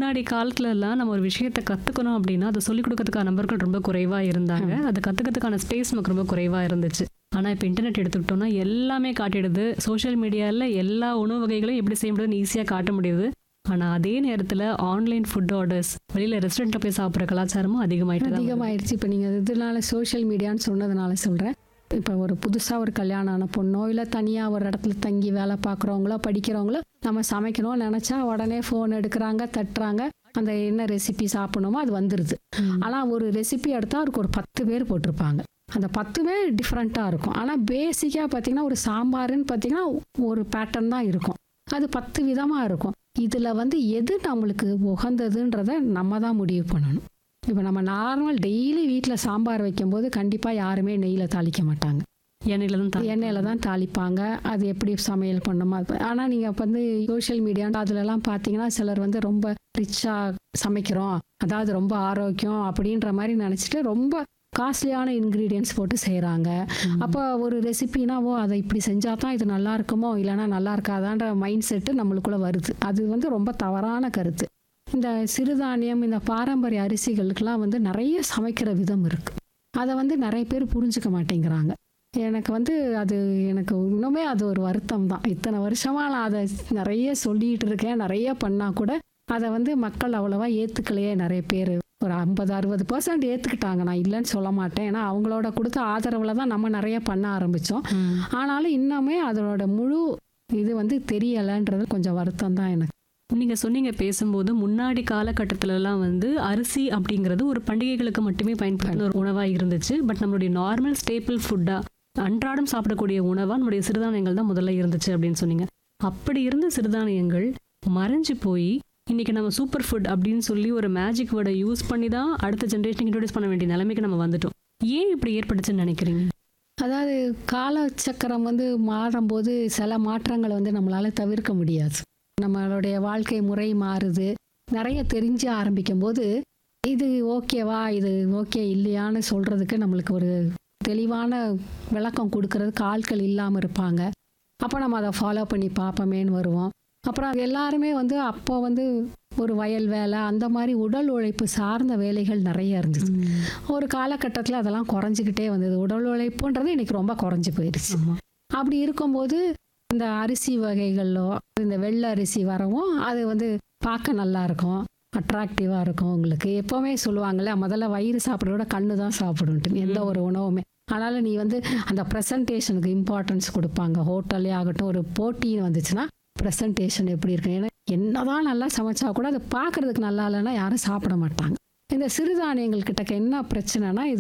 முன்னாடி காலத்துல எல்லாம் நம்ம ஒரு விஷயத்தை கத்துக்கணும் அப்படின்னா அதை சொல்லிக் கொடுக்கறதுக்கான நபர்கள் ரொம்ப குறைவா இருந்தாங்க அதை கத்துக்கிறதுக்கான ஸ்பேஸ் நமக்கு ரொம்ப குறைவா இருந்துச்சு ஆனா இப்போ இன்டர்நெட் எடுத்துக்கிட்டோம்னா எல்லாமே காட்டிடுது சோஷியல் மீடியால எல்லா உணவு வகைகளையும் எப்படி செய்ய முடியுதுன்னு ஈஸியா காட்ட முடியுது ஆனா அதே நேரத்துல ஆன்லைன் ஃபுட் ஆர்டர்ஸ் வெளியில ரெஸ்டாரண்ட்ல போய் சாப்பிட்ற கலாச்சாரமும் அதிகமாயிட்டு தான் வருது. அதிகமாயிடுச்சு இப்போ நீங்கள் இதனால சோஷியல் மீடியான்னு சொன்னதுனால சொல்கிறேன் இப்போ ஒரு புதுசாக ஒரு கல்யாணம் ஆன பொண்ணோ இல்லை தனியாக ஒரு இடத்துல தங்கி வேலை பார்க்குறவங்களோ படிக்கிறவங்களோ நம்ம சமைக்கணும்னு நினச்சா உடனே ஃபோன் எடுக்கிறாங்க தட்டுறாங்க அந்த என்ன ரெசிபி சாப்பிடணுமோ அது வந்துடுது ஆனால் ஒரு ரெசிபி எடுத்தால் அதுக்கு ஒரு பத்து பேர் போட்டிருப்பாங்க அந்த பத்துமே டிஃப்ரெண்ட்டாக இருக்கும் ஆனால் பேசிக்காக பார்த்தீங்கன்னா ஒரு சாம்பாருன்னு பார்த்தீங்கன்னா ஒரு பேட்டர்ன் தான் இருக்கும் அது பத்து விதமாக இருக்கும் இதில் வந்து எது நம்மளுக்கு உகந்ததுன்றதை நம்ம தான் முடிவு பண்ணணும் இப்போ நம்ம நார்மல் டெய்லி வீட்டில் சாம்பார் வைக்கும்போது கண்டிப்பாக யாருமே நெய்யில் தாளிக்க மாட்டாங்க எண்ணெயில தான் தா- எண்ணெயில் தான் தாளிப்பாங்க அது எப்படி சமையல் பண்ணணுமோ அது ஆனால் நீங்கள் இப்போ வந்து சோஷியல் மீடியா அதுலலாம் பார்த்தீங்கன்னா சிலர் வந்து ரொம்ப ரிச்சாக சமைக்கிறோம் அதாவது ரொம்ப ஆரோக்கியம் அப்படின்ற மாதிரி நினச்சிட்டு ரொம்ப காஸ்ட்லியான இன்க்ரீடியன்ஸ் போட்டு செய்கிறாங்க அப்போ ஒரு ரெசிபினா ஓ அதை இப்படி செஞ்சால் தான் இது நல்லா இருக்குமோ இல்லைன்னா நல்லா இருக்காதான்ற மைண்ட் செட்டு நம்மளுக்குள்ளே வருது அது வந்து ரொம்ப தவறான கருத்து இந்த சிறுதானியம் இந்த பாரம்பரிய அரிசிகளுக்கெல்லாம் வந்து நிறைய சமைக்கிற விதம் இருக்குது அதை வந்து நிறைய பேர் புரிஞ்சுக்க மாட்டேங்கிறாங்க எனக்கு வந்து அது எனக்கு இன்னுமே அது ஒரு வருத்தம் தான் இத்தனை வருஷமாக நான் அதை நிறைய சொல்லிட்டு இருக்கேன் நிறைய பண்ணால் கூட அதை வந்து மக்கள் அவ்வளோவா ஏற்றுக்கலையே நிறைய பேர் ஒரு ஐம்பது அறுபது பர்சன்ட் ஏற்றுக்கிட்டாங்க நான் இல்லைன்னு சொல்ல மாட்டேன் ஏன்னா அவங்களோட கொடுத்த ஆதரவில் தான் நம்ம நிறைய பண்ண ஆரம்பித்தோம் ம். ஆனாலும் இன்னுமே அதோட முழு இது வந்து தெரியலைன்றது கொஞ்சம் வருத்தம் தான் எனக்கு நீங்க சொன்னீங்க பேசும்போது முன்னாடி காலகட்டத்துல எல்லாம் வந்து அரிசி அப்படிங்கிறது ஒரு பண்டிகைகளுக்கு மட்டுமே பயன்படுத்தின ஒரு உணவா இருந்துச்சு பட் நம்மளுடைய நார்மல் ஸ்டேபிள் ஃபுட்டா அன்றாடம் சாப்பிடக்கூடிய உணவா நம்மளுடைய சிறுதானியங்கள் தான் முதல்ல இருந்துச்சு அப்படின்னு சொன்னீங்க அப்படி இருந்த சிறுதானியங்கள் மறைஞ்சு போய் இன்னைக்கு நம்ம சூப்பர் ஃபுட் அப்படின்னு சொல்லி ஒரு மேஜிக் வேர்டை யூஸ் பண்ணி தான் அடுத்த ஜென்ரேஷனுக்கு இன்ட்ரோடியூஸ் பண்ண வேண்டிய நிலைமைக்கு நம்ம வந்துட்டோம் ஏன் இப்படி ஏற்பட்டுச்சுன்னு நினைக்கிறீங்க அதாவது காலச்சக்கரம் வந்து மாறும்போது சில மாற்றங்களை வந்து நம்மளால தவிர்க்க முடியாது நம்மளுடைய வாழ்க்கை முறை மாறுது நிறைய தெரிஞ்ச ஆரம்பிக்கும் போது இது ஓகேவா இது ஓகே இல்லையான்னு சொல்றதுக்கு நம்மளுக்கு ஒரு தெளிவான விளக்கம் கொடுக்கறதுக்கு ஆட்கள் இல்லாமல் இருப்பாங்க அப்போ நம்ம அதை ஃபாலோ பண்ணி பார்ப்போமேன்னு வருவோம் அப்புறம் எல்லாருமே வந்து அப்போ வந்து ஒரு வயல் வேலை அந்த மாதிரி உடல் உழைப்பு சார்ந்த வேலைகள் நிறைய இருந்தது ஒரு காலகட்டத்தில் அதெல்லாம் குறைஞ்சிக்கிட்டே வந்தது உடல் உழைப்புன்றது இன்னைக்கு ரொம்ப குறைஞ்சி போயிடுச்சு ஆமா அப்படி இருக்கும்போது இந்த அரிசி வகைகளோ இந்த வெள்ளை அரிசி வரவும் அது வந்து பார்க்க நல்லா இருக்கும் அட்ராக்டிவாக இருக்கும் உங்களுக்கு எப்போவுமே சொல்லுவாங்கல்ல முதல்ல வயிறு சாப்பிட்றத விட கண்ணு தான் சாப்பிடுன்ட்டு எந்த ஒரு உணவுமே அதனால் நீ வந்து அந்த ப்ரெசன்டேஷனுக்கு இம்பார்ட்டன்ஸ் கொடுப்பாங்க ஹோட்டல்லே ஆகட்டும் ஒரு போட்டின்னு வந்துச்சுன்னா ப்ரெசன்டேஷன் எப்படி இருக்கு ஏன்னா என்னதான் நல்லா சமைச்சா கூட அது பார்க்கறதுக்கு நல்லா இல்லைன்னா யாரும் சாப்பிட மாட்டாங்க இந்த சிறுதானியங்கள் கிட்டக்க என்ன பிரச்சனைனா இது